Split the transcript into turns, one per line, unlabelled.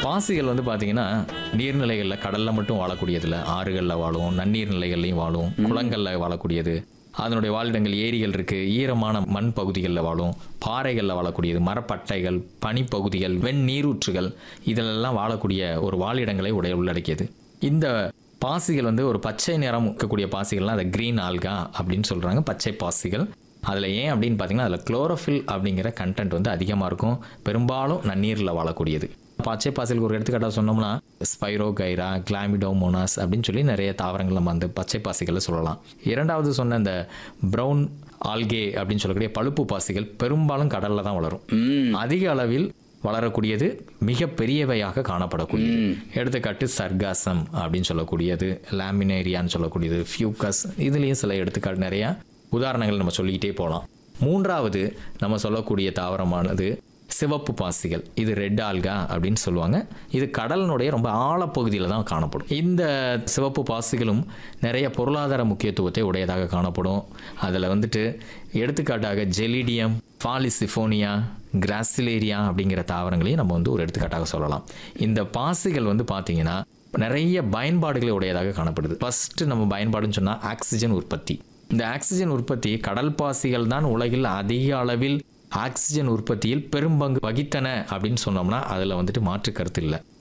பாசிகள் வந்து பார்த்தீங்கன்னா நீர்நிலைகளில் கடலில் மட்டும் வாழக்கூடியதில்ல ஆறுகளில் வாழும் நன்னீர் நிலைகள்லையும் வாழும் குளங்களில் வாழக்கூடியது அதனுடைய வாழிடங்கள் ஏரிகள் இருக்கு ஈரமான மண் பகுதிகளில் வாழும் பாறைகளில் வாழக்கூடியது மரப்பட்டைகள் பனிப்பகுதிகள் வெண் நீரூற்றுகள் இதிலெல்லாம் வாழக்கூடிய ஒரு வாழிடங்களை உடைய உள்ளடக்கியது இந்த பாசிகள் வந்து ஒரு பச்சை நிறம் இருக்கக்கூடிய பாசிகள்லாம் அதை கிரீன் ஆல்கா அப்படின்னு சொல்கிறாங்க பச்சை பாசிகள் அதில் ஏன் அப்படின்னு பார்த்தீங்கன்னா அதில் குளோரோஃபில் அப்படிங்கிற கண்டென்ட் வந்து அதிகமாக இருக்கும் பெரும்பாலும் நன்னீரில் வாழக்கூடியது பச்சை பாசிகளுக்கு ஒரு எடுத்துக்காட்டாக சொன்னோம்னா ஸ்பைரோ கைரா கிளாமிடோமோனாஸ் அப்படின்னு சொல்லி நிறைய தாவரங்கள் நம்ம அந்த பச்சை பாசிகளை சொல்லலாம் இரண்டாவது சொன்ன இந்த ப்ரௌன் ஆல்கே அப்படின்னு சொல்லக்கூடிய பழுப்பு பாசிகள் பெரும்பாலும் கடலில் தான் வளரும் அதிக அளவில் வளரக்கூடியது மிக பெரியவையாக காணப்படக்கூடியது எடுத்துக்காட்டு சர்காசம் அப்படின்னு சொல்லக்கூடியது லாமினேரியான்னு சொல்லக்கூடியது ஃபியூக்கஸ் இதுலேயும் சில எடுத்துக்காட்டு நிறையா உதாரணங்கள் நம்ம சொல்லிக்கிட்டே போகலாம் மூன்றாவது நம்ம சொல்லக்கூடிய தாவரமானது சிவப்பு பாசிகள் இது ரெட் ஆல்கா அப்படின்னு சொல்லுவாங்க இது கடலினுடைய ரொம்ப ஆழப்பகுதியில் தான் காணப்படும் இந்த சிவப்பு பாசிகளும் நிறைய பொருளாதார முக்கியத்துவத்தை உடையதாக காணப்படும் அதில் வந்துட்டு எடுத்துக்காட்டாக ஜெலிடியம் பாலிசிஃபோனியா கிராசிலேரியா அப்படிங்கிற தாவரங்களையும் நம்ம வந்து ஒரு எடுத்துக்காட்டாக சொல்லலாம் இந்த பாசிகள் வந்து பார்த்தீங்கன்னா நிறைய பயன்பாடுகளை உடையதாக காணப்படுது ஃபர்ஸ்ட் நம்ம பயன்பாடுன்னு சொன்னால் ஆக்சிஜன் உற்பத்தி இந்த ஆக்சிஜன் உற்பத்தி கடல் பாசிகள் தான் உலகில் அதிக அளவில் ஆக்சிஜன் உற்பத்தியில் பெரும்பங்கு வகித்தன அப்படின்னு சொன்னோம்னா அதில் வந்துட்டு மாற்று கருத்து இல்லை